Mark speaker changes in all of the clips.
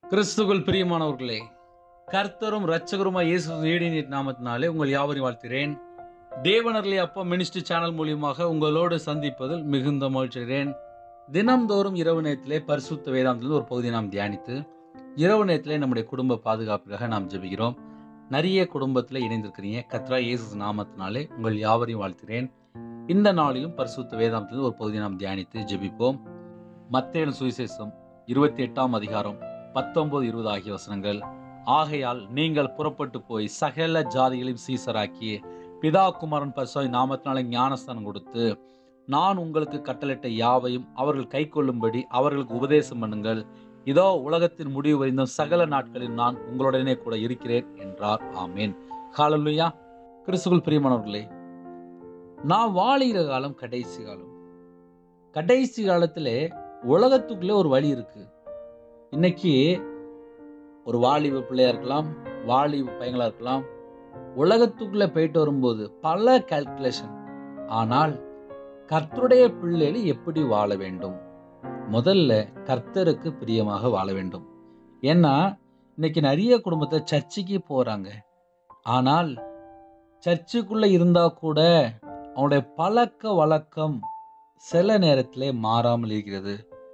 Speaker 1: கிறிஸ்துக்குள் பிரியமானவர்களே கர்த்தரும் இரட்சகருமாய் இயேசு ஈடினிட் நாமத்தினாலே உங்கள் யாவரையும் வாழ்த்துகிறேன் தேவனர்லி அப்பா மினிஸ்ட்ரி சேனல் மூலியமாக உங்களோடு சந்திப்பதில் மிகுந்த மகிழ்ச்சிகிறேன் தினம்தோறும் இரவு நேரத்திலே பரிசுத்த வேதாந்தத்தில் ஒரு பகுதியை நாம் தியானித்து இரவு நேரத்திலே நம்முடைய குடும்ப பாதுகாப்புக்காக நாம் ஜெபிக்கிறோம் நிறைய குடும்பத்தில் இணைந்திருக்கிறீங்க கத்ரா இயேசு நாமத்தினாலே உங்கள் யாவரையும் வாழ்த்துகிறேன் இந்த நாளிலும் பரிசுத்த வேதாந்தத்தில் ஒரு பகுதியை நாம் தியானித்து ஜெபிப்போம் மத்தேயு சுவிசேஷம் இருபத்தி எட்டாம் அதிகாரம் பத்தொன்பது இருபது ஆகிய வசனங்கள் ஆகையால் நீங்கள் புறப்பட்டு போய் சகல ஜாதிகளையும் சீசராக்கி பிதா குமாரன் பரிசுத்த நாமத்தினாலே ஞானஸ்தானம் கொடுத்து நான் உங்களுக்கு கட்டளையிட்ட யாவையும் அவர்கள் கைக்கொள்ளும்படி அவர்களுக்கு உபதேசம் பண்ணுங்கள் இதோ உலகத்தின் முடிவு வரைந்தும் சகல நாட்களில் நான் உங்களுடனே கூட இருக்கிறேன் என்றார் ஆமேன் ஹalleluya கிறிஸ்துக்குள் பிரியமானவர்களே நான் வாழுகிற காலம் கடைசி காலம் கடைசி காலத்திலே உலகத்துக்குள்ளே ஒரு வழி இருக்கு இன்னைக்கு ஒரு வாலிப பிள்ளையா இருக்கலாம் வாலிப பையங்களா இருக்கலாம் உலகத்துக்குள்ள போயிட்டு வரும்போது பல கால்குலேஷன் ஆனால் கர்த்தருடைய பிள்ளைகள் எப்படி வாழ வேண்டும் முதல்ல கர்த்தருக்கு பிரியமாக வாழ வேண்டும் ஏன்னா இன்னைக்கு நிறைய குடும்பத்தை சர்ச்சுக்கு போறாங்க ஆனால் சர்ச்சுக்குள்ள இருந்தா கூட அவனுடைய பழக்க வழக்கம் சில நேரத்திலே மாறாமல் இருக்கிறது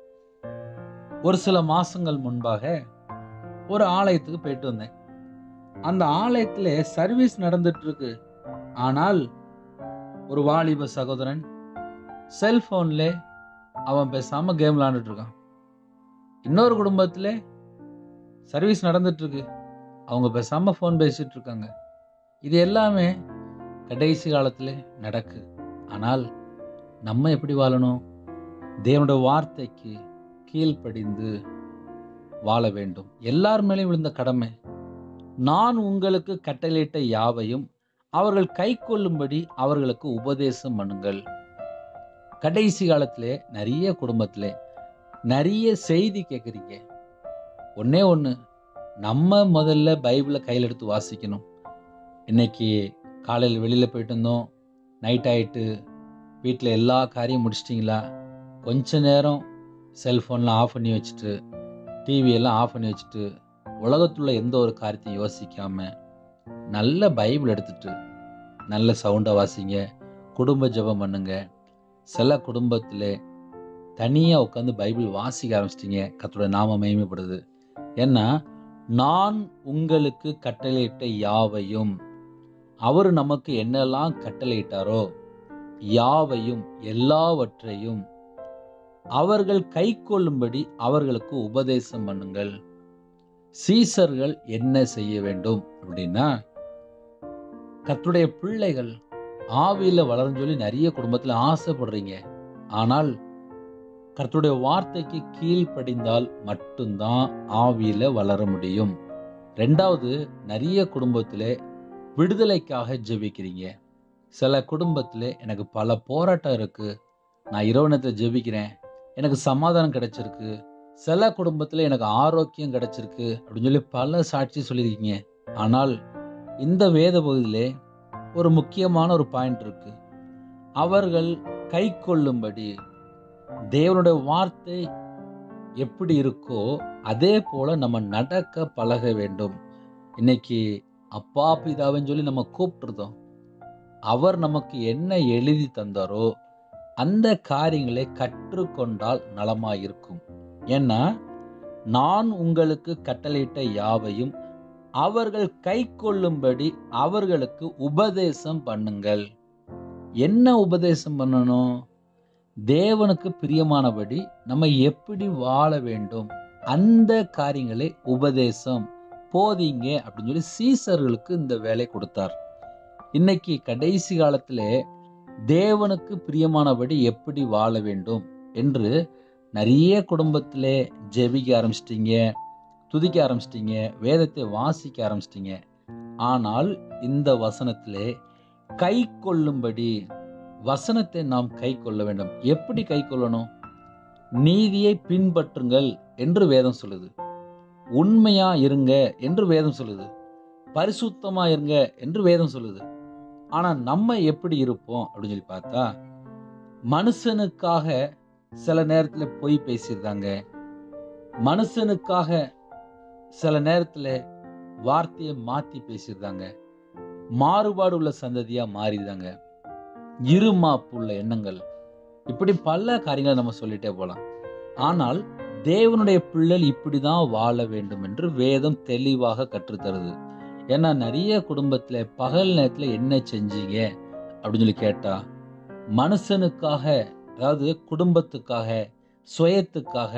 Speaker 1: ஒரு சில மாசங்கள் முன்பாக ஒரு ஆலயத்துக்கு போயிட்டு வந்தேன் அந்த ஆலயத்துல சர்வீஸ் நடந்துட்டு இருக்கு ஆனால் ஒரு வாலிப சகோதரன் செல்போன்ல அவன் பேசாம கேம் விளையாண்டுட்டு இருக்கான் இன்னொரு குடும்பத்துல சர்வீஸ் நடந்துட்டு இருக்கு அவங்க பேசாம ஃபோன் பேசிட்டு இருக்காங்க இது எல்லாமே கடைசி காலத்துல நடக்கு ஆனால் நம்ம எப்படி வாழணும் தேவனுடைய வார்த்தைக்கு கீழ்ப்படிந்து வாழ வேண்டும் எல்லார் மேலேயும் விழுந்த கடமை நான் உங்களுக்கு கட்டளையிட்ட யாவையும் அவர்கள் கை கொள்ளும்படி அவர்களுக்கு உபதேசம் பண்ணுங்கள் கடைசி காலத்திலே நிறைய குடும்பத்திலே நிறைய செய்தி கேட்குறீங்க ஒன்னே ஒன்று நம்ம முதல்ல பைபிளை கையில் எடுத்து வாசிக்கணும் இன்னைக்கு காலையில் வெளியில் போயிட்டு இருந்தோம் நைட் ஆயிட்டு வீட்டில் எல்லா காரியம் முடிச்சிட்டிங்களா கொஞ்ச நேரம் செல்ஃபோன்லாம் ஆஃப் பண்ணி வச்சுட்டு டிவியெல்லாம் ஆஃப் பண்ணி வச்சுட்டு உலகத்துள்ள எந்த ஒரு காரியத்தையும் யோசிக்காம நல்ல பைபிள் எடுத்துட்டு நல்ல சவுண்டை வாசிங்க குடும்ப ஜெபம் பண்ணுங்க சில குடும்பத்தில் தனியாக உட்காந்து பைபிள் வாசிக்க ஆரம்பிச்சிட்டிங்க கத்தோட நாம மகிமைப்படுது ஏன்னா நான் உங்களுக்கு கட்டளையிட்ட யாவையும் அவர் நமக்கு என்னெல்லாம் கட்டளையிட்டாரோ யாவையும் எல்லாவற்றையும் அவர்கள் கை கொள்ளும்படி அவர்களுக்கு உபதேசம் பண்ணுங்கள் சீசர்கள் என்ன செய்ய வேண்டும் அப்படின்னா கத்துடைய பிள்ளைகள் ஆவியில வளரும் சொல்லி நிறைய குடும்பத்தில் ஆசைப்படுறீங்க ஆனால் கர்த்தருடைய வார்த்தைக்கு கீழ்ப்படிந்தால் மட்டும்தான் ஆவியில வளர முடியும் ரெண்டாவது நிறைய குடும்பத்தில் விடுதலைக்காக ஜெபிக்கிறீங்க சில குடும்பத்தில் எனக்கு பல போராட்டம் இருக்கு நான் இரவு நேரத்தில் ஜெபிக்கிறேன் எனக்கு சமாதானம் கிடைச்சிருக்கு சில குடும்பத்தில் எனக்கு ஆரோக்கியம் கிடைச்சிருக்கு அப்படின்னு சொல்லி பல சாட்சி சொல்லியிருக்கீங்க ஆனால் இந்த வேத பகுதியிலே ஒரு முக்கியமான ஒரு பாயிண்ட் இருக்கு அவர்கள் கை கொள்ளும்படி தேவனுடைய வார்த்தை எப்படி இருக்கோ அதே போல நம்ம நடக்க பழக வேண்டும் இன்னைக்கு அப்பா பிதாவின்னு சொல்லி நம்ம கூப்பிட்டுருந்தோம் அவர் நமக்கு என்ன எழுதி தந்தாரோ அந்த காரியங்களை கற்றுக்கொண்டால் நலமாக இருக்கும் ஏன்னா நான் உங்களுக்கு கட்டளையிட்ட யாவையும் அவர்கள் கை கொள்ளும்படி அவர்களுக்கு உபதேசம் பண்ணுங்கள் என்ன உபதேசம் பண்ணணும் தேவனுக்கு பிரியமானபடி நம்ம எப்படி வாழ வேண்டும் அந்த காரியங்களை உபதேசம் போதிங்க அப்படின்னு சொல்லி சீசர்களுக்கு இந்த வேலை கொடுத்தார் இன்னைக்கு கடைசி காலத்துல தேவனுக்கு பிரியமானபடி எப்படி வாழ வேண்டும் என்று நிறைய குடும்பத்திலே ஜெபிக்க ஆரம்பிச்சிட்டீங்க துதிக்க ஆரம்பிச்சிட்டீங்க வேதத்தை வாசிக்க ஆரம்பிச்சிட்டீங்க ஆனால் இந்த வசனத்திலே கை கொள்ளும்படி வசனத்தை நாம் கை கொள்ள வேண்டும் எப்படி கை கொள்ளணும் நீதியை பின்பற்றுங்கள் என்று வேதம் சொல்லுது உண்மையா இருங்க என்று வேதம் சொல்லுது பரிசுத்தமா இருங்க என்று வேதம் சொல்லுது ஆனா நம்ம எப்படி இருப்போம் அப்படின்னு சொல்லி பார்த்தா மனுஷனுக்காக சில நேரத்தில் பொய் பேசியிருந்தாங்க மனுஷனுக்காக சில நேரத்தில் வார்த்தையை மாற்றி பேசியிருந்தாங்க மாறுபாடு உள்ள சந்ததியாக மாறிதாங்க இருமாப்பு உள்ள எண்ணங்கள் இப்படி பல காரியங்களை நம்ம சொல்லிட்டே போகலாம் ஆனால் தேவனுடைய பிள்ளைகள் இப்படி தான் வாழ வேண்டும் என்று வேதம் தெளிவாக கற்றுத்தருது ஏன்னா நிறைய குடும்பத்தில் பகல் நேரத்தில் என்ன செஞ்சீங்க அப்படின்னு சொல்லி கேட்டா மனுஷனுக்காக அதாவது குடும்பத்துக்காக சுயத்துக்காக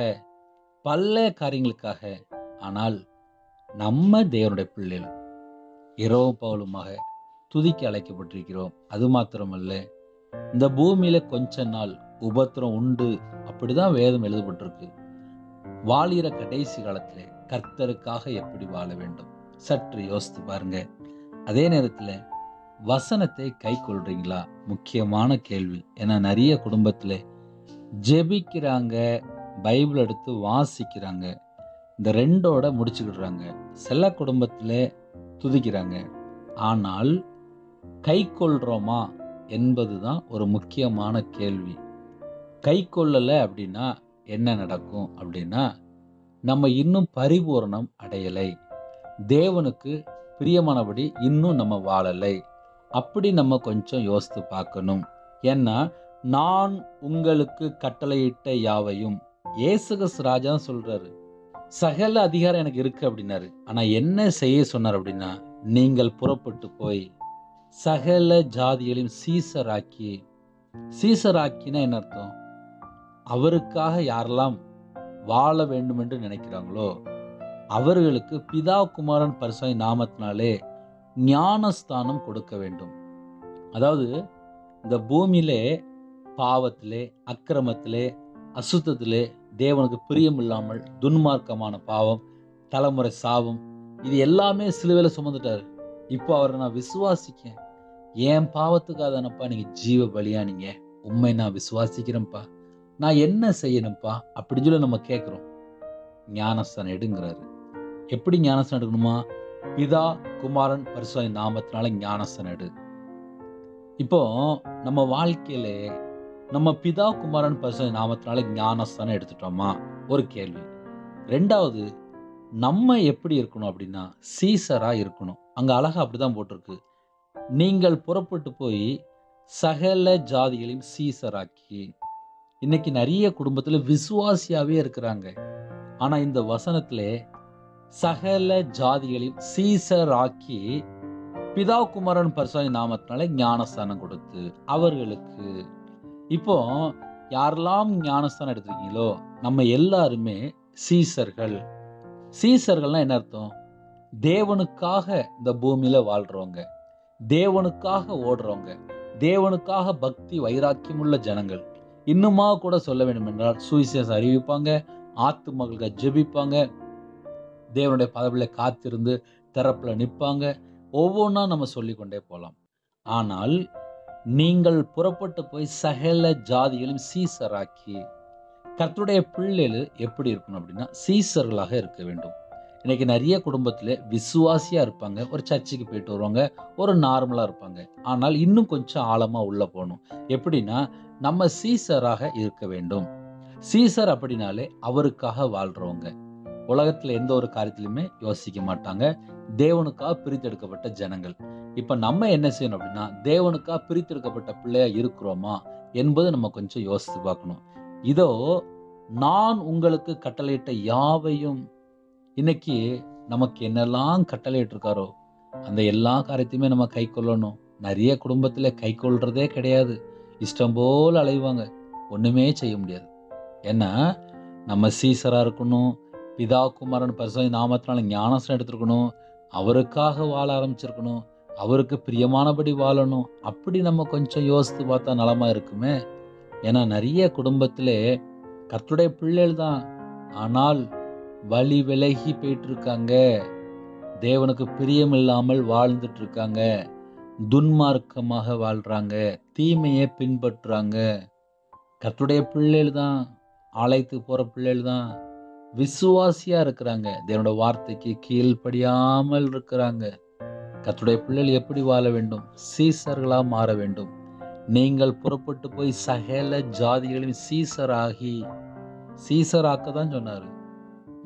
Speaker 1: பல காரியங்களுக்காக ஆனால் நம்ம தேவனுடைய பிள்ளைகள் இரவும் பகலுமாக துதிக்க அழைக்கப்பட்டிருக்கிறோம் அது மாத்திரமல்ல இந்த பூமியில கொஞ்ச நாள் உபத்திரம் உண்டு அப்படிதான் வேதம் எழுதப்பட்டிருக்கு வாழிற கடைசி காலத்துல கர்த்தருக்காக எப்படி வாழ வேண்டும் சற்று யோசித்து பாருங்க அதே நேரத்துல வசனத்தை கை கொள்றீங்களா முக்கியமான கேள்வி ஏன்னா நிறைய குடும்பத்துல ஜெபிக்கிறாங்க பைபிள் எடுத்து வாசிக்கிறாங்க இந்த ரெண்டோட முடிச்சுக்கிடுறாங்க சில குடும்பத்துல துதிக்கிறாங்க ஆனால் கை கொள்றோமா என்பதுதான் ஒரு முக்கியமான கேள்வி கை கொள்ளலை அப்படின்னா என்ன நடக்கும் அப்படின்னா நம்ம இன்னும் பரிபூரணம் அடையலை தேவனுக்கு பிரியமானபடி இன்னும் நம்ம வாழலை அப்படி நம்ம கொஞ்சம் யோசித்து பார்க்கணும் ஏன்னா நான் உங்களுக்கு கட்டளையிட்ட யாவையும் ஏசுகஸ் ராஜா சொல்றாரு சகல அதிகாரம் எனக்கு இருக்கு அப்படின்னாரு ஆனா என்ன செய்ய சொன்னார் அப்படின்னா நீங்கள் புறப்பட்டு போய் சகல ஜாதிகளையும் சீசராக்கி சீசராக்கினா என்ன அர்த்தம் அவருக்காக யாரெல்லாம் வாழ வேண்டும் என்று நினைக்கிறாங்களோ அவர்களுக்கு பிதா குமாரன் பரிசாய் நாமத்தினாலே ஞானஸ்தானம் கொடுக்க வேண்டும் அதாவது இந்த பூமியிலே பாவத்திலே அக்கிரமத்திலே அசுத்தத்திலே தேவனுக்கு பிரியம் இல்லாமல் துன்மார்க்கமான பாவம் தலைமுறை சாபம் இது எல்லாமே சிலுவையில் சுமந்துட்டாரு இப்போ அவரை நான் விசுவாசிக்கேன் என் பாவத்துக்காக தானப்பா நீங்க ஜீவ பலியானீங்க உண்மை நான் விசுவாசிக்கிறேன்ப்பா நான் என்ன செய்யணும்ப்பா அப்படின்னு சொல்லி நம்ம கேட்குறோம் ஞானஸ்தானம் எடுங்கிறாரு எப்படி ஞானஸ்தானம் எடுக்கணுமா பிதா குமாரன் பரிசுவாய் நாமத்தினால ஞானஸ்தானம் எடு இப்போ நம்ம வாழ்க்கையில நம்ம பிதா குமாரன் பரிசுவாய் நாமத்தினால ஞானஸ்தானம் எடுத்துட்டோமா ஒரு கேள்வி ரெண்டாவது நம்ம எப்படி இருக்கணும் அப்படின்னா சீசரா இருக்கணும் அங்க அழகா அப்படிதான் போட்டிருக்கு நீங்கள் புறப்பட்டு போய் சகல ஜாதிகளையும் சீசராக்கி இன்னைக்கு நிறைய குடும்பத்துல விசுவாசியாவே இருக்கிறாங்க ஆனா இந்த வசனத்துல சகல ஜாதிகளையும் சீசராக்கி பிதா குமாரன் பரிசுவாய் நாமத்தினால ஞானஸ்தானம் கொடுத்து அவர்களுக்கு இப்போ யாரெல்லாம் ஞானஸ்தானம் எடுத்திருக்கீங்களோ நம்ம எல்லாருமே சீசர்கள் சீசர்கள்னா என்ன அர்த்தம் தேவனுக்காக இந்த பூமியில வாழ்றவங்க தேவனுக்காக ஓடுறவங்க தேவனுக்காக பக்தி வைராக்கியமுள்ள ஜனங்கள் இன்னுமா கூட சொல்ல வேண்டும் என்றால் சுவிசேஷம் அறிவிப்பாங்க ஆத்துமகளுக்கு ஜெபிப்பாங்க தேவனுடைய பதவியில காத்திருந்து திறப்புல நிற்பாங்க ஒவ்வொன்றா நம்ம சொல்லிக்கொண்டே போகலாம் ஆனால் நீங்கள் புறப்பட்டு போய் சகல ஜாதிகளையும் சீசராக்கி கர்த்தருடைய பிள்ளைகள் எப்படி இருக்கணும் அப்படின்னா சீசர்களாக இருக்க வேண்டும் இன்னைக்கு நிறைய குடும்பத்தில் விசுவாசியாக இருப்பாங்க ஒரு சர்ச்சுக்கு போயிட்டு வருவாங்க ஒரு நார்மலாக இருப்பாங்க ஆனால் இன்னும் கொஞ்சம் ஆழமாக உள்ளே போகணும் எப்படின்னா நம்ம சீசராக இருக்க வேண்டும் சீசர் அப்படின்னாலே அவருக்காக வாழ்றவங்க உலகத்தில் எந்த ஒரு காரியத்திலுமே யோசிக்க மாட்டாங்க தேவனுக்காக பிரித்தெடுக்கப்பட்ட ஜனங்கள் இப்போ நம்ம என்ன செய்யணும் அப்படின்னா தேவனுக்காக பிரித்தெடுக்கப்பட்ட பிள்ளையா இருக்கிறோமா என்பது நம்ம கொஞ்சம் யோசித்து பார்க்கணும் இதோ நான் உங்களுக்கு கட்டளையிட்ட யாவையும் இன்னைக்கு நமக்கு என்னெல்லாம் கட்டளையிட்டு இருக்காரோ அந்த எல்லா காரியத்தையுமே நம்ம கை கொள்ளணும் நிறைய குடும்பத்தில் கை கொள்றதே கிடையாது இஷ்டம் போல் அலைவாங்க ஒன்றுமே செய்ய முடியாது ஏன்னா நம்ம சீசராக இருக்கணும் பிதா குமாரன் பரிசுத்த நாமத்தினால ஞானசனம் எடுத்துருக்கணும் அவருக்காக வாழ ஆரம்பிச்சிருக்கணும் அவருக்கு பிரியமானபடி வாழணும் அப்படி நம்ம கொஞ்சம் யோசித்து பார்த்தா நலமா இருக்குமே ஏன்னா நிறைய குடும்பத்திலே கர்த்தருடைய பிள்ளைகள் தான் ஆனால் வழி விலகி போயிட்டு இருக்காங்க தேவனுக்கு பிரியம் இல்லாமல் வாழ்ந்துட்டு இருக்காங்க துன்மார்க்கமாக வாழ்றாங்க தீமையை பின்பற்றுறாங்க கர்த்தருடைய பிள்ளைகள் தான் ஆலயத்துக்கு போற பிள்ளைகள் தான் விசுவாசியா இருக்கிறாங்க தேவனோட வார்த்தைக்கு கீழ்ப்படியாமல் இருக்கிறாங்க கர்த்தருடைய பிள்ளைகள் எப்படி வாழ வேண்டும் சீசர்களா மாற வேண்டும் நீங்கள் புறப்பட்டு போய் சகல ஜாதிகளையும் சீசராகி சீசராக்க தான் சொன்னாரு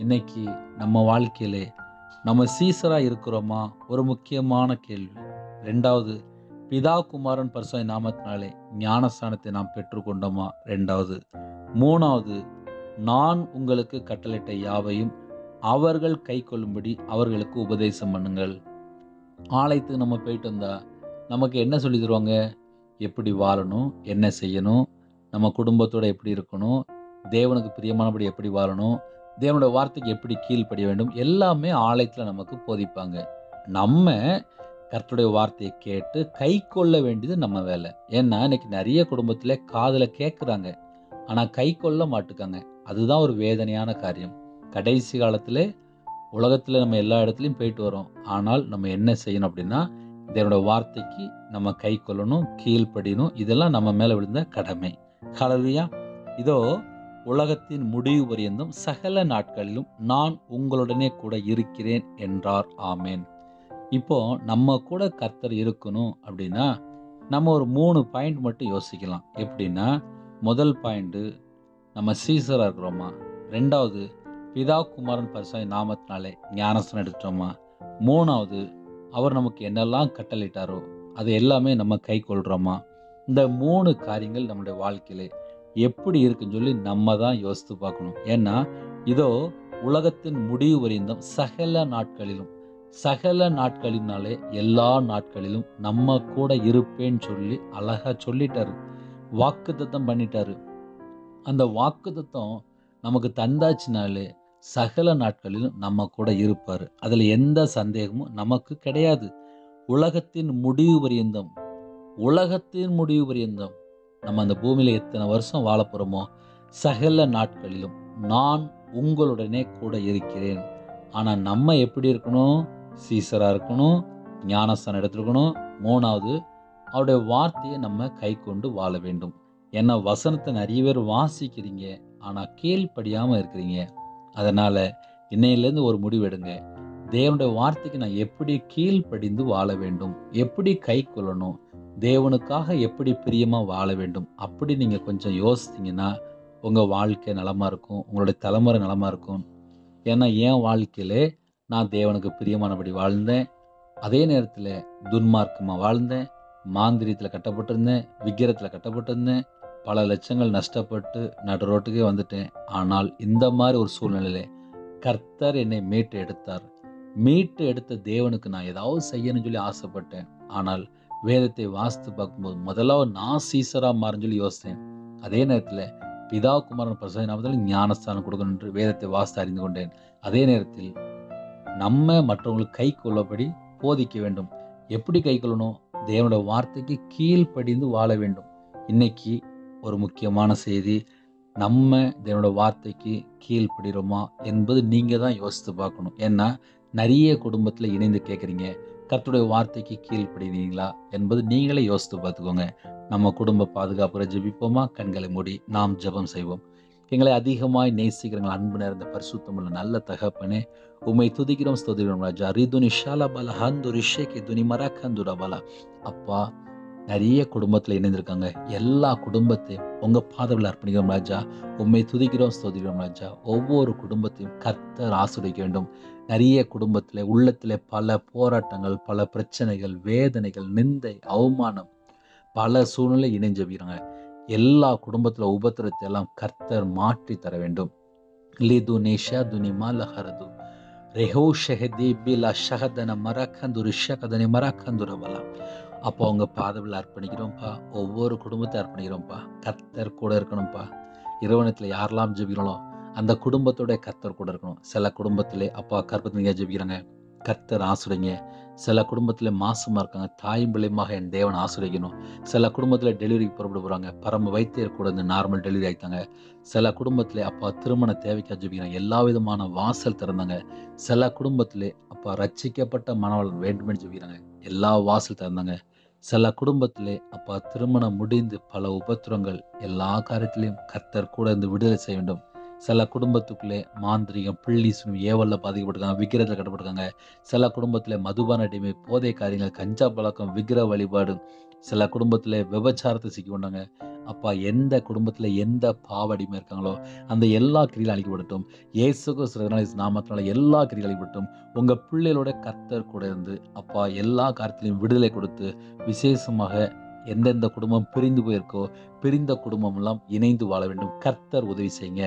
Speaker 1: இன்னைக்கு நம்ம வாழ்க்கையிலே நம்ம சீசராக இருக்கிறோமா ஒரு முக்கியமான கேள்வி ரெண்டாவது பிதா குமாரன் பரிசுத்த நாமத்தினாலே ஞானஸ்தானத்தை நாம் பெற்றுக்கொண்டோமா ரெண்டாவது மூணாவது நான் உங்களுக்கு கட்டளையிட்ட யாவையும் அவர்கள் கை கொள்ளும்படி அவர்களுக்கு உபதேசம் பண்ணுங்கள் ஆலயத்துக்கு நம்ம போயிட்டு வந்தா நமக்கு என்ன சொல்லி தருவாங்க எப்படி வாழணும் என்ன செய்யணும் நம்ம குடும்பத்தோட எப்படி இருக்கணும் தேவனுக்கு பிரியமானபடி எப்படி வாழணும் தேவனோட வார்த்தைக்கு எப்படி கீழ்ப்படிய வேண்டும் எல்லாமே ஆலயத்தில் நமக்கு போதிப்பாங்க நம்ம கர்த்தருடைய வார்த்தையை கேட்டு கை கொள்ள வேண்டியது நம்ம வேலை ஏன்னா இன்னைக்கு நிறைய குடும்பத்தில் காதில் கேட்குறாங்க ஆனால் கை கொள்ள மாட்டுக்காங்க அதுதான் ஒரு வேதனையான காரியம் கடைசி காலத்தில் உலகத்தில் நம்ம எல்லா இடத்துலையும் போயிட்டு வரோம் ஆனால் நம்ம என்ன செய்யணும் அப்படின்னா தேவனோட வார்த்தைக்கு நம்ம கை கொள்ளணும் கீழ்ப்படியணும் இதெல்லாம் நம்ம மேலே விழுந்த கடமை ஹalleluya இதோ உலகத்தின் முடிவு பரியந்தம் சகல நாட்களிலும் நான் உங்களுடனே கூட இருக்கிறேன் என்றார் ஆமேன் இப்போ நம்ம கூட கர்த்தர் இருக்கணும் அப்படின்னா நம்ம ஒரு மூணு பாயிண்ட் மட்டும் யோசிக்கலாம் எப்படின்னா முதல் பாயிண்ட்டு நம்ம சீசராக இருக்கிறோமா ரெண்டாவது பிதா குமாரன் பரிசாய் நாமத்தினாலே ஞானஸ்தானம் எடுத்துட்டோமா மூணாவது அவர் நமக்கு என்னெல்லாம் கட்டளையிட்டாரோ அது எல்லாமே நம்ம கை கொள்கிறோமா இந்த மூணு காரியங்கள் நம்முடைய வாழ்க்கையிலே எப்படி இருக்குன்னு சொல்லி நம்ம தான் யோசித்து பார்க்கணும் ஏன்னா இதோ உலகத்தின் முடிவு வரைந்தும் சகல நாட்களிலும் சகல நாட்களினாலே எல்லா நாட்களிலும் நம்ம கூட இருப்பேன்னு சொல்லி அழகா சொல்லிட்டாரு வாக்குத்தத்தம் பண்ணிட்டாரு அந்த வாக்குத்தத்தம் நமக்கு தந்தாச்சுனாலே சகல நாட்களிலும் நம்ம கூட இருப்பார் அதில் எந்த சந்தேகமும் நமக்கு கிடையாது உலகத்தின் முடிவு பரியந்தம் உலகத்தின் முடிவு பரியந்தம் நம்ம அந்த பூமியில் எத்தனை வருஷம் வாழ போகிறோமோ சகல நாட்களிலும் நான் உங்களுடனே கூட இருக்கிறேன் ஆனால் நம்ம எப்படி இருக்கணும் சீசராக இருக்கணும் ஞானஸ்தானம் எடுத்துருக்கணும் மூணாவது அவருடைய வார்த்தையை நம்ம கை கொண்டு வாழ வேண்டும் ஏன்னா வசனத்தை நிறைய பேர் வாசிக்கிறீங்க ஆனால் கீழ்ப்படியாமல் இருக்கிறீங்க அதனால் இன்னையிலேருந்து ஒரு முடிவு எடுங்க தேவனுடைய வார்த்தைக்கு நான் எப்படி கீழ்ப்படிந்து வாழ வேண்டும் எப்படி கை கொள்ளணும் தேவனுக்காக எப்படி பிரியமாக வாழ வேண்டும் அப்படி நீங்கள் கொஞ்சம் யோசித்தீங்கன்னா உங்கள் வாழ்க்கை நலமாக இருக்கும் உங்களுடைய தலைமுறை நலமாக இருக்கும் ஏன்னா என் வாழ்க்கையிலே நான் தேவனுக்கு பிரியமானபடி வாழ்ந்தேன் அதே நேரத்தில் துன்மார்க்கமாக வாழ்ந்தேன் மாந்திரியத்தில் கட்டப்பட்டிருந்தேன் விக்கிரத்தில் கட்டப்பட்டிருந்தேன் பல லட்சங்கள் நஷ்டப்பட்டு நடு ரோட்டுக்கே வந்துட்டேன் ஆனால் இந்த மாதிரி ஒரு சூழ்நிலையில கர்த்தர் என்னை மீட்டு எடுத்தார் மீட்டு எடுத்த தேவனுக்கு நான் ஏதாவது செய்யணும்னு சொல்லி ஆசைப்பட்டேன் ஆனால் வேதத்தை வாசித்து பார்க்கும்போது முதல்ல நான் சீசராக மாறுன்னு சொல்லி யோசித்தேன் அதே நேரத்தில் பிதா குமாரன் பிரசாத நாமத்தில் ஞானஸ்தானம் கொடுக்கணும் என்று வேதத்தை வாசித்து அறிந்து கொண்டேன் அதே நேரத்தில் நம்ம மற்றவங்களுக்கு கை கொள்ளபடி போதிக்க வேண்டும் எப்படி கை கொள்ளணும் தேவனோட வார்த்தைக்கு கீழ்ப்படிந்து வாழ வேண்டும் இன்னைக்கு ஒரு முக்கியமான செய்தி நம்ம தேவனோட வார்த்தைக்கு கீழ்ப்படுகிறோமா என்பது நீங்கள் தான் யோசித்து பார்க்கணும் ஏன்னா நிறைய குடும்பத்தில் இணைந்து கேட்குறீங்க கர்த்தருடைய வார்த்தைக்கு கீழ்ப்படுகிறீங்களா என்பது நீங்களே யோசித்து பார்த்துக்கோங்க நம்ம குடும்ப பாதுகாப்புற ஜெபிப்போமா கண்களை மூடி நாம் ஜெபம் செய்வோம் எங்களை அதிகமாய் நேசிக்கிறவங்க அன்பு நேர்ந்த பரிசுத்தமுள்ள நல்ல தகப்பனே உம்மை துதிக்கிறோம் ஸ்தோதிக்கிறோம் ராஜா ரிதுனி ஷாலா பல ஹந்து ரிஷேக்கு துனி மரக்கந்துரா பல அப்பா நிறைய குடும்பத்தில் இணைந்திருக்காங்க எல்லா குடும்பத்தையும் உங்கள் பாதவில் அர்ப்பணிக்கிறோம் ராஜா உண்மை துதிக்கிறோம் ஸ்தோதிக்கிறோம் ராஜா ஒவ்வொரு குடும்பத்தையும் கர்த்தர் ஆசிரிக்க வேண்டும் நிறைய குடும்பத்தில் உள்ளத்தில் பல போராட்டங்கள் பல பிரச்சனைகள் வேதனைகள் நிந்தை அவமானம் பல சூழ்நிலை இணைஞ்சவிக்கிறாங்க எல்லா குடும்பத்தில் உபத்திரத்தை எல்லாம் கர்த்தர் மாற்றி தர வேண்டும் லிது நேஷா துனிமா லஹரது ரெஹோ ஷஹதி பிலா ஷஹதன மரக்கந்து ரிஷகதனி மரக்கந்துரவலாம் அப்போ அவங்க பாதவில் அர்ப்பணிக்கிறோம்ப்பா ஒவ்வொரு குடும்பத்தை அர்ப்பணிக்கிறோம்ப்பா கர்த்தர் கூட இருக்கணும்ப்பா இரவணத்தில் யாரெல்லாம் ஜெபிக்கிறோம் அந்த குடும்பத்தோட கர்த்தர் கூட இருக்கணும் சில குடும்பத்திலே அப்பா கற்பத்தினிங்க ஜெபிக்கிறாங்க கர்த்தர் ஆசுடைங்க சில குடும்பத்தில் மாசமாக இருக்காங்க தாயும் பிள்ளையுமாக என் தேவன் ஆசுரைக்கணும் சில குடும்பத்தில் டெலிவரிக்கு புறப்பட போகிறாங்க பரம வைத்தியர் கூட இந்த நார்மல் டெலிவரி ஆகிட்டாங்க சில குடும்பத்தில் அப்பா திருமண தேவைக்காக ஜெபிக்கிறாங்க எல்லா விதமான வாசல் திறந்தாங்க சில குடும்பத்திலே அப்பா ரட்சிக்கப்பட்ட மனவளம் வேண்டுமென்று ஜெபிக்கிறாங்க எல்லா வாசல் திறந்தாங்க சில குடும்பத்திலே அப்பா திருமணம் முடிந்து பல உபத்திரங்கள் எல்லா காரியத்திலையும் கர்த்தர் கூட இருந்து விடுதலை செய்ய வேண்டும் சில குடும்பத்துக்குள்ளே மாந்திரிகம் பிள்ளி சுனி ஏவல்ல பாதிக்கப்பட்டிருக்காங்க விக்கிரத்தில் கட்டப்பட்டிருக்காங்க சில குடும்பத்தில் மதுபான அடிமை போதை காரியங்கள் கஞ்சா பழக்கம் விக்கிர வழிபாடு சில குடும்பத்தில் விபச்சாரத்தை சிக்கி கொண்டாங்க அப்பா எந்த குடும்பத்தில் எந்த பாவடிமை இருக்காங்களோ அந்த எல்லா கிரிகளும் அழிக்கப்படட்டும் இயேசுக்கு சிறனால நாமத்தினால எல்லா கிரிகளும் அழிக்கப்படட்டும் உங்கள் பிள்ளைகளோட கர்த்தர் கூட இருந்து அப்பா எல்லா காரியத்திலையும் விடுதலை கொடுத்து விசேஷமாக எந்தெந்த குடும்பம் பிரிந்து போயிருக்கோ பிரிந்த குடும்பம் எல்லாம் இணைந்து வாழ வேண்டும் கர்த்தர் உதவி செய்யுங்க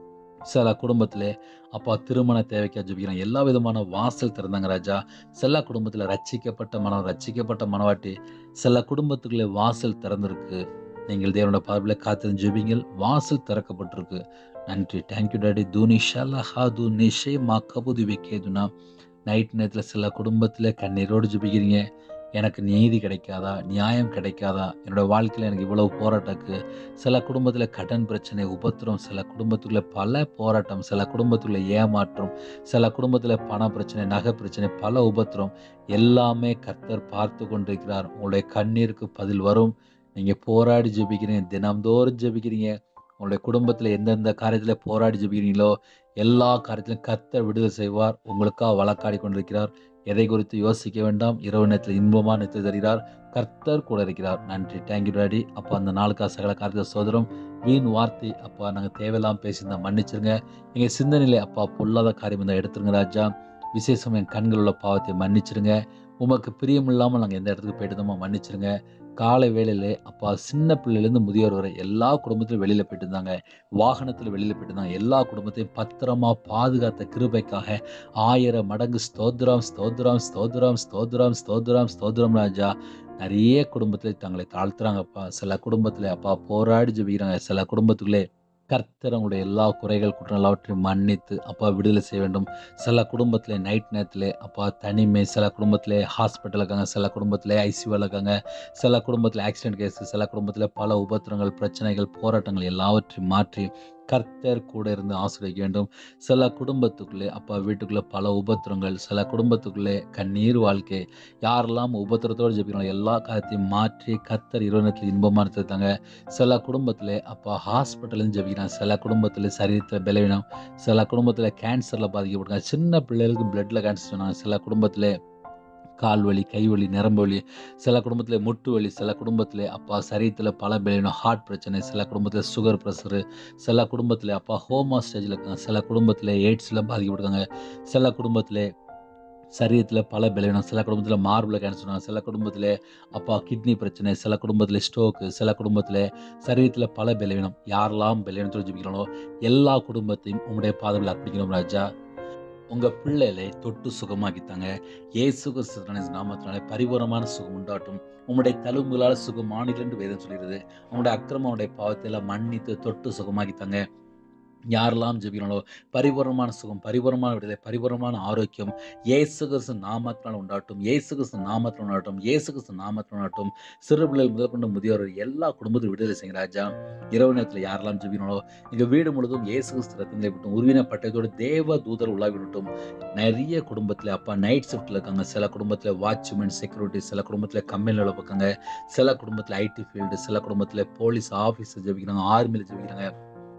Speaker 1: சில குடும்பத்தில் அப்பா திருமண தேவைக்காக ஜெபிக்கிறாங்க எல்லா விதமான வாசல் திறந்தாங்க ராஜா சில குடும்பத்தில் ரட்சிக்கப்பட்ட மனம் ரட்சிக்கப்பட்ட மனவாட்டி சில குடும்பத்துக்குள்ளே வாசல் திறந்திருக்கு நீங்கள் தேவனோட பார்வையில் காத்திருந்து ஜெபிங்கள் வாசல் திறக்கப்பட்டிருக்கு நன்றி தேங்க்யூ டாடி தூனி ஷலா ஹா தூ நிஷே மா கபுது வைக்கேதுனா நைட் நேரத்தில் சில குடும்பத்தில் கண்ணீரோடு ஜெபிக்கிறீங்க எனக்கு நீதி கிடைக்காதா நியாயம் கிடைக்காதா என்னோட வாழ்க்கையில் எனக்கு இவ்வளவு போராட்டம் இருக்கு சில குடும்பத்தில் கடன் பிரச்சனை உபத்திரம் சில குடும்பத்துக்குள்ள பல போராட்டம் சில குடும்பத்துக்குள்ள ஏமாற்றம் சில குடும்பத்தில் பண பிரச்சனை நகை பிரச்சனை பல உபத்திரம் எல்லாமே கர்த்தர் பார்த்து கொண்டிருக்கிறார் உங்களுடைய கண்ணீருக்கு பதில் வரும் நீங்கள் போராடி ஜெபிக்கிறீங்க தினம்தோறும் ஜெபிக்கிறீங்க உங்களுடைய குடும்பத்தில் எந்தெந்த காரியத்தில் போராடி ஜெபிக்கிறீங்களோ எல்லா காரியத்திலும் கர்த்தர் விடுதலை செய்வார் உங்களுக்காக வழக்காடி கொண்டிருக்கிறார் எதை குறித்து யோசிக்க வேண்டாம் இரவு நேரத்தில் இன்பமாக நிறுத்தி தருகிறார் கர்த்தர் கூட இருக்கிறார் நன்றி தேங்க்யூ டாடி அப்போ அந்த நாளுக்காக சகல காரியத்தை சோதரம் வீண் வார்த்தை அப்பா நாங்கள் தேவையில்லாமல் பேசியிருந்தா மன்னிச்சிருங்க எங்கள் சிந்தனையிலே அப்பா பொல்லாத காரியம் இருந்தால் எடுத்துருங்க ராஜா விசேஷம் என் கண்கள் உள்ள பாவத்தை மன்னிச்சிருங்க உமக்கு பிரியமில்லாமல் நாங்கள் எந்த இடத்துக்கு போயிட்டு மன்னிச்சிருங்க காலை வேளையிலே அப்பா சின்ன பிள்ளையிலேருந்து முதியோர் வரை எல்லா குடும்பத்திலும் வெளியில் போயிட்டு இருந்தாங்க வாகனத்தில் வெளியில் போயிட்டு இருந்தாங்க எல்லா குடும்பத்தையும் பத்திரமா பாதுகாத்த கிருபைக்காக ஆயிரம் மடங்கு ஸ்தோத்ரம் ஸ்தோத்ரம் ஸ்தோத்ரம் ஸ்தோத்ரம் ஸ்தோத்ரம் ஸ்தோத்ரம் ராஜா நிறைய குடும்பத்தில் தங்களை தாழ்த்துறாங்கப்பா சில குடும்பத்தில் அப்பா போராடி ஜெபிக்கிறாங்க சில குடும்பத்துக்குள்ளே கர்த்தர் அவங்களுடைய எல்லா குறைகள் குற்றம் எல்லாவற்றையும் மன்னித்து அப்பா விடுதலை செய்ய வேண்டும் சில குடும்பத்தில் நைட் நேரத்தில் அப்பா தனிமை சில குடும்பத்தில் ஹாஸ்பிட்டல் இருக்காங்க சில குடும்பத்தில் ஐசியூவில் இருக்காங்க சில குடும்பத்தில் ஆக்சிடென்ட் கேஸ் சில குடும்பத்தில் பல உபத்திரங்கள் பிரச்சனைகள் போராட்டங்கள் எல்லாவற்றையும் மாற்றி கர்த்தர் கூட இருந்து ஆசிரியக்க வேண்டும் சில குடும்பத்துக்குள்ளே அப்பா வீட்டுக்குள்ளே பல உபத்திரங்கள் சில குடும்பத்துக்குள்ளே கண்ணீர் வாழ்க்கை யாரெல்லாம் உபத்திரத்தோடு ஜெபிக்கிறாங்களோ எல்லா காரியத்தையும் மாற்றி கர்த்தர் இருவனத்தில் இன்பமாக இருந்திருக்காங்க சில குடும்பத்தில் அப்பா ஹாஸ்பிட்டல்னு ஜெபிக்கிறாங்க சில குடும்பத்தில் சரீரத்தில் பலவீனம் சில குடும்பத்தில் கேன்சரில் பாதிக்கப்பட்டாங்க சின்ன பிள்ளைகளுக்கு பிளட்டில் கேன்சர் சொன்னாங்க சில குடும்பத்தில் கால் வலி கை வலி நரம்பு வலி சில குடும்பத்தில் முட்டு வலி சில பலவீனம் அப்பா சரீரத்தில் பல பலவீனம் ஹார்ட் பிரச்சனை சில குடும்பத்தில் சுகர் ப்ரெஷரு சில குடும்பத்தில் அப்பா ஹோமா ஸ்டேஜில் இருக்காங்க சில குடும்பத்தில் எய்ட்ஸில் பாதிக்கப்பட்டிருக்காங்க சில குடும்பத்தில் சரீரத்தில் பல பலவீனம் சில குடும்பத்தில் மார்பில் கேன்சர் சில குடும்பத்தில் அப்பா கிட்னி பிரச்சனை சில குடும்பத்தில் ஸ்ட்ரோக்கு சில குடும்பத்தில் சரீரத்தில் பல பலவீனம் யாரெல்லாம் பலவீனத்தோடு ஜெபிக்கிறாங்களோ எல்லா குடும்பத்தையும் உங்களுடைய பாதவில் அர்ப்பணிக்கணும் ராஜா உங்கள் பிள்ளைகளை தொட்டு சுகமாக்கித்தாங்க இயேசு கிறிஸ்துவின் நாமத்தினாலே பரிபூரமான சுகம் உண்டாட்டும் உம்முடைய தழும்புகளால் சுகமானில் என்று வேதம் சொல்கிறது உங்களுடைய அக்கிரமனுடைய பாவத்தை எல்லாம் மன்னித்து தொட்டு சுகமாக்கித்தாங்க யாரெல்லாம் ஜெபிக்கிறாங்களோ பரிபூர்ணமான சுகம் பரிபூர்ணமான விடுதலை பரிபூர்ணமான ஆரோக்கியம் இயேசு கிறிஸ்து நாமத்தினால் உண்டாட்டும் இயேசு கிறிஸ்து நாமத்தில் உண்டாட்டும் இயேசு கிறிஸ்து நாமத்தில் உண்டாட்டும் சிறு பிள்ளைகள் முதல் கொண்டு முதியோர் எல்லா குடும்பத்தையும் விடுதலை செய்யுங்க ராஜா இரவு நேரத்தில் யாரெல்லாம் ஜெபிக்கிறாங்களோ எங்கள் வீடு முழுவதும் இயேசு கிறிஸ்து ரத்தங்களை விட்டும் உருவின பட்டயத்தோடு தேவ தூதர் உலாவி விட்டும் நிறைய குடும்பத்தில் அப்பா நைட் ஷிஃப்ட்டில் இருக்காங்க சில குடும்பத்தில் வாட்ச்மேன் செக்யூரிட்டி சில குடும்பத்தில் கம்பெனியில் பார்க்காங்க சில குடும்பத்தில் ஐடி ஃபீல்டு சில குடும்பத்தில் போலீஸ் ஆஃபீஸில் ஜெபிக்கிறாங்க ஆர்மியில் ஜெபிக்கிறாங்க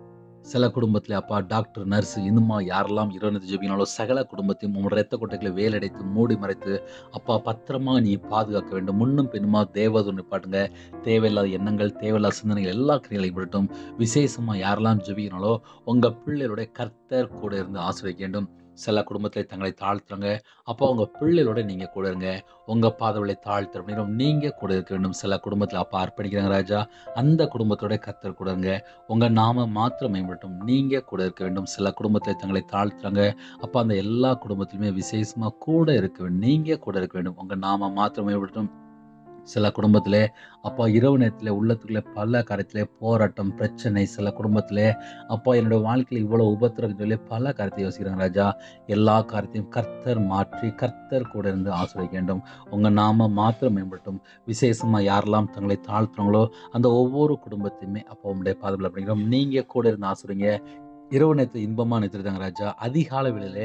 Speaker 1: சில குடும்பத்தில் அப்பா டாக்டர் நர்ஸ் இன்னுமா யாரெல்லாம் இரவு ஜெபினாலும் சகல குடும்பத்தையும் உங்களோட ரத்த கொட்டைகளை வேலடைத்து மூடி மறைத்து அப்பா பத்திரமா நீ பாதுகாக்க வேண்டும் முன்னும் பின்னுமா தேவதொன்று பாட்டுங்க தேவையில்லாத எண்ணங்கள் தேவையில்லாத சிந்தனைகள் எல்லா கிரியங்களையும் விடட்டும் விசேஷமாக யாரெல்லாம் ஜெபிக்கிறாங்களோ உங்கள் பிள்ளைகளுடைய கர்த்தர் கூட இருந்து ஆசிரியக்க வேண்டும் சில குடும்பத்தில் தங்களை தாழ்த்துறாங்க அப்போ உங்கள் பிள்ளைகளோட நீங்கள் கூட இருங்க உங்கள் பாதவளை தாழ்த்து அப்படின்னா நீங்கள் கூட இருக்க வேண்டும் சில குடும்பத்தில் அப்பா அர்ப்பணிக்கிறாங்க ராஜா அந்த குடும்பத்தோட கத்தர் கூட இருங்க உங்கள் நாம மாத்திரம் மேம்பட்டும் நீங்கள் கூட இருக்க வேண்டும் சில குடும்பத்தில் தங்களை தாழ்த்துறாங்க அப்போ அந்த எல்லா குடும்பத்திலுமே விசேஷமாக கூட இருக்க வேண்டும் நீங்கள் கூட இருக்க வேண்டும் உங்கள் நாம மாத்திரம் மேம்பட்டும் சில குடும்பத்தில் அப்பா இரவு நேரத்தில் உள்ளத்துக்குள்ளே பல காரியத்தில் போராட்டம் பிரச்சனை சில குடும்பத்தில் அப்பா என்னோட வாழ்க்கையில் இவ்வளோ உபத்திரம் சொல்லி பல காரியத்தை யோசிக்கிறாங்க ராஜா எல்லா காரியத்தையும் கர்த்தர் மாற்றி கர்த்தர் கூட இருந்து ஆசிரியக்க வேண்டும் உங்கள் நாம மாத்திரம் மேம்பட்டும் விசேஷமாக யாரெல்லாம் தங்களை தாழ்த்துறாங்களோ அந்த ஒவ்வொரு குடும்பத்தையுமே அப்போ உங்களுடைய பாதுகாப்பு அப்படிங்கிறோம் நீங்கள் கூட இருந்து ஆசிரியங்க இரவு நேரத்தில் இன்பமாக நிறுத்திருந்தாங்க ராஜா அதிகால வேளையிலே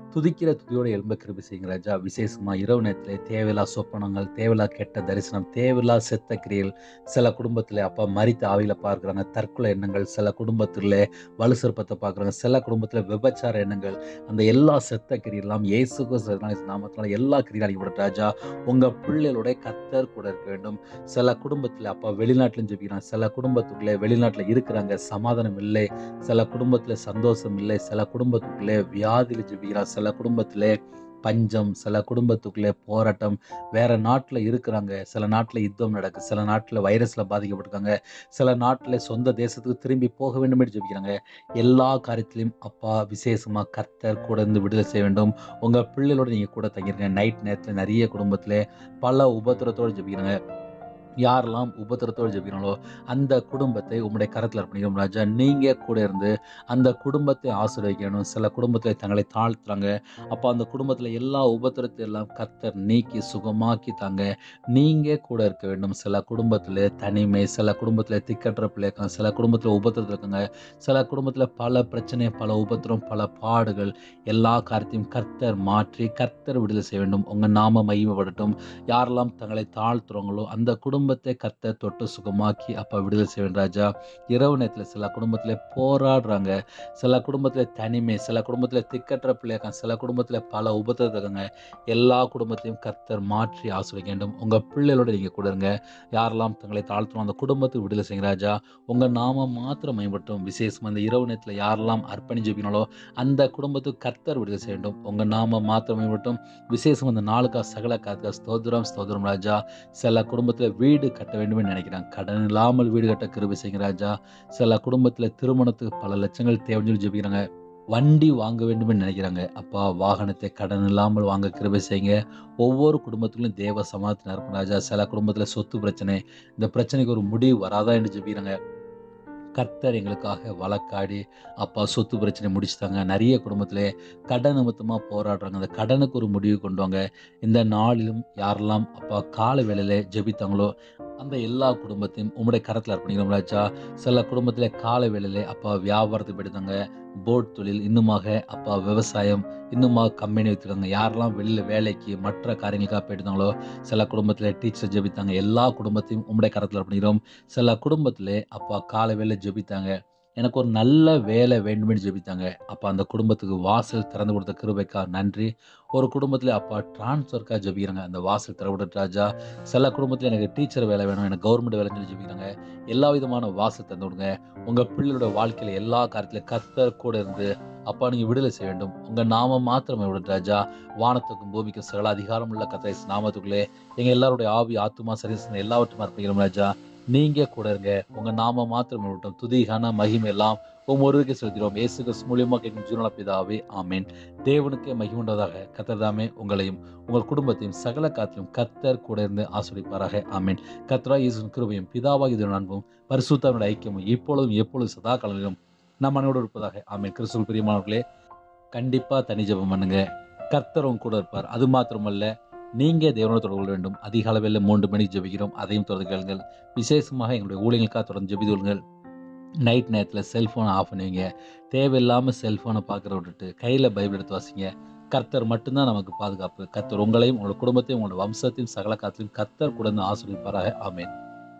Speaker 1: துதிக்கிற துதியோட எழும்ப கிருபி செய்யுங்க ராஜா விசேஷமா இரவு நேரத்திலே தேவையில்லா சொப்பனங்கள் தேவையில்லா கெட்ட தரிசனம் தேவையில்லா செத்த கிரியல் சில குடும்பத்தில் அப்பா மரித்த ஆவியில பார்க்குறாங்க தற்கொலை எண்ணங்கள் சில குடும்பத்தில் வலு சிற்பத்தை பார்க்குறாங்க சில குடும்பத்தில் விபச்சார எண்ணங்கள் அந்த எல்லா செத்த கிரியெல்லாம் இயேசுக்கு நாமத்தினால எல்லா கிரியாலையும் கூட ராஜா உங்க பிள்ளைகளுடைய கத்தர் கூட இருக்க வேண்டும் சில குடும்பத்தில் அப்பா வெளிநாட்டிலும் ஜெபிக்கிறாங்க சில குடும்பத்துக்குள்ளே வெளிநாட்டில் இருக்கிறாங்க சமாதானம் இல்லை சில குடும்பத்தில் சந்தோஷம் இல்லை சில குடும்பத்துக்குள்ளே வியாதியில் ஜெபிக்கிறாங்க சில குடும்பத்திலே பஞ்சம் சில குடும்பத்துக்குள்ளே போராட்டம் வேற நாட்டில் இருக்கிறாங்க சில நாட்டில் யுத்தம் நடக்கு சில நாட்டில் வைரஸில் பாதிக்கப்பட்டிருக்காங்க சில நாட்டில் சொந்த தேசத்துக்கு திரும்பி போக வேண்டும் என்று ஜெபிக்கிறாங்க எல்லா காரியத்திலையும் அப்பா விசேஷமாக கர்த்தர் கூட இருந்து விடுதலை செய்ய வேண்டும் உங்கள் பிள்ளைகளோட நீங்கள் கூட தங்கிருங்க நைட் நேரத்தில் நிறைய குடும்பத்தில் பல உபத்திரத்தோடு ஜெபிக்கிறாங்க யாரெல்லாம் உபத்திரத்தோடு ஜெபிக்கிறாங்களோ அந்த குடும்பத்தை உங்களுடைய கரத்தில் அர்ப்பணிக்கிறோம் ராஜா நீங்கள் கூட இருந்து அந்த குடும்பத்தை ஆசீர்வதிக்கணும் சில குடும்பத்தில் தங்களை தாழ்த்துறாங்க அப்போ அந்த குடும்பத்தில் எல்லா உபத்திரத்தை எல்லாம் கர்த்தர் நீக்கி சுகமாக்கி தாங்க நீங்கள் கூட இருக்க வேண்டும் சில குடும்பத்தில் தனிமை சில குடும்பத்தில் திக்கற்ற பிள்ளைக்காங்க சில குடும்பத்தில் உபத்திரத்தில் இருக்காங்க சில குடும்பத்தில் பல பிரச்சனை பல உபத்திரம் பல பாடுகள் எல்லா காரியத்தையும் கர்த்தர் மாற்றி கர்த்தர் விடுதலை செய்ய வேண்டும் உங்கள் நாம மகிமைப்படட்டும் யாரெல்லாம் தங்களை தாழ்த்துறாங்களோ அந்த குடும்பத்தை கர்த்தர் தொட்டு சுகமாக்கி அப்பா விடுதலை செய்ய வேண்டும் ராஜா இரவு நேரத்தில் சில குடும்பத்தில் போராடுறாங்க சில குடும்பத்தில் தனிமை சில குடும்பத்தில் திக்கற்ற பிள்ளையாக்காங்க சில குடும்பத்தில் பல உபத்திரத்துக்காங்க எல்லா குடும்பத்தையும் கர்த்தர் மாற்றி ஆசிரிக்க வேண்டும் உங்கள் பிள்ளைகளோட நீங்கள் கூட இருங்க யாரெல்லாம் தங்களை தாழ்த்தணும் அந்த குடும்பத்துக்கு விடுதலை செய்யுங்க ராஜா உங்கள் நாம மாத்திரம் மேம்பட்டும் விசேஷம் அந்த இரவு நேரத்தில் யாரெல்லாம் அர்ப்பணி ஜெபிக்கணாலோ அந்த குடும்பத்துக்கு கர்த்தர் விடுதலை செய்ய வேண்டும் உங்கள் நாம மாத்திரம் மேம்பட்டும் விசேஷம் அந்த நாளுக்கா சகல காத்துக்கா ஸ்தோத்திரம் ஸ்தோத்திரம் ராஜா சில குடும்பத்தில் வீடு கட்ட வேண்டும் நினைக்கிறாங்க கடன் இல்லாமல் வீடு கட்ட கிருபை செய்யுங்க ராஜா சில குடும்பத்தில் திருமணத்துக்கு பல லட்சங்கள் தேவைன்னு ஜெபிக்கிறாங்க வண்டி வாங்க வேண்டும் நினைக்கிறாங்க அப்பா வாகனத்தை கடன் இல்லாமல் வாங்க கிருபை செய்யுங்க ஒவ்வொரு குடும்பத்திலும் தேவ சமாதானம் இருக்கும் ராஜா சில குடும்பத்தில் சொத்து பிரச்சனை இந்த பிரச்சனைக்கு ஒரு முடிவு வராதா என்று ஜெபிக்கிறாங்க கர்த்தர் எங்களுக்காக வழக்காடி அப்பா சொத்து பிரச்சனை முடிச்சுட்டாங்க நிறைய குடும்பத்திலே கடன் நிமித்தமாக போராடுறாங்க அந்த கடனுக்கு ஒரு முடிவு கொண்டு வாங்க இந்த நாளிலும் யாரெல்லாம் அப்பா கால வேளையில ஜெபித்தாங்களோ அந்த எல்லா குடும்பத்தையும் உம்முடைய கரத்தில் அர்ப்பணிக்கிறோம் ராஜா சில குடும்பத்தில் கால வேளையில அப்பா வியாபாரத்துக்கு போயிட்டாங்க போட் தொழில் இன்னுமாக அப்பா விவசாயம் இன்னுமாக கம்பெனி வைத்திருக்காங்க யாரெல்லாம் வெளியில் வேலைக்கு மற்ற காரியங்களுக்காக போயிட்டாங்களோ சில குடும்பத்தில் டீச்சர் ஜெபித்தாங்க எல்லா குடும்பத்தையும் உம்முடைய கரத்தில் அர்ப்பணிக்கிறோம் சில குடும்பத்தில் அப்பா கால வேலை ஜெபித்தாங்க எனக்கு ஒரு நல்ல வேலை வேண்டுமென்னு ஜெபித்தாங்க அப்போ அந்த குடும்பத்துக்கு வாசல் திறந்து கொடுத்த கிருபைக்கா நன்றி ஒரு குடும்பத்தில் அப்பா டிரான்ஸ்ஃபருக்காக ஜெபிக்கிறாங்க அந்த வாசல் திறவிட ராஜா சில குடும்பத்தில் எனக்கு டீச்சர் வேலை வேணும் எனக்கு கவர்மெண்ட் வேலைன்னு சொல்லி ஜெபிக்கிறாங்க எல்லா விதமான வாசல் தந்து விடுங்க உங்கள் பிள்ளையோட வாழ்க்கையில் எல்லா காரியத்திலும் கர்த்தர் கூட இருந்து அப்பா நீங்கள் விடுதலை செய்ய வேண்டும் உங்கள் நாம மாத்திரமே விட ராஜா வானத்துக்கும் பூமிக்கும் சகல அதிகாரம் உள்ள கத்தை நாமத்துக்குள்ளே எங்கள் எல்லாருடைய ஆவி ஆத்துமா சரி எல்லாவற்றும் அர்ப்பணிக்கிறோம் ராஜா நீங்க கூட இருங்க உங்க நாம மாத்திரம் விட்டோம் துதிகான மகிமை எல்லாம் ஒவ்வொருவருக்கு செலுத்திடுவோம் இயேசு கிறிஸ்து மூலியமா கேட்கும் ஜீவன பிதாவே ஆமேன் தேவனுக்கே மகிமுண்டதாக கத்தர்தாமே உங்களையும் உங்கள் குடும்பத்தையும் சகல காத்திலும் கத்தர் கூட இருந்து ஆஸ்வதிப்பாராக ஆமேன் கத்ரா இயேசுவின் கிருபையும் பிதாவாகி இதன் அன்பும் பரிசுத்தாவின் ஐக்கியமும் இப்பொழுதும் எப்பொழுதும் சதா காலங்களிலும் நம் மனோடு இருப்பதாக ஆமேன் கிறிஸ்துவ பிரியமானவர்களே கண்டிப்பா தனி ஜெபம் பண்ணுங்க கர்த்தர் உங்க கூட இருப்பார் அது மாத்திரமல்ல நீங்க தேவனோடு தொடர்பு கொள்ள வேண்டும் அதிக அளவில் மூன்று மணிக்கு ஜெபிக்கிறோம் அதையும் தொடர்ந்து கேளுங்கள் விசேஷமாக எங்களுடைய ஊழியர்களுக்காக தொடர்ந்து ஜெபித்து கொள்ளுங்கள் நைட் நேரத்தில் செல்ஃபோனை ஆஃப் பண்ணுவீங்க தேவையில்லாமல் செல்ஃபோனை பார்க்குற விட்டுட்டு கையில் பைபிள் எடுத்து வாசிங்க கர்த்தர் மட்டும்தான் நமக்கு பாதுகாப்பு கர்த்தர் உங்களையும் உங்களோட குடும்பத்தையும் உங்களோட வம்சத்தையும் சகல காத்திலும் கர்த்தர் கூட இருந்து ஆசிரியப்பாராக ஆமேன்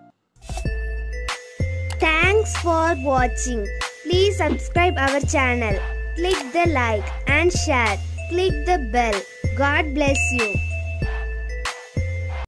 Speaker 2: Thanks for watching. Please subscribe our channel. Click the like and share. Click the bell. God bless you.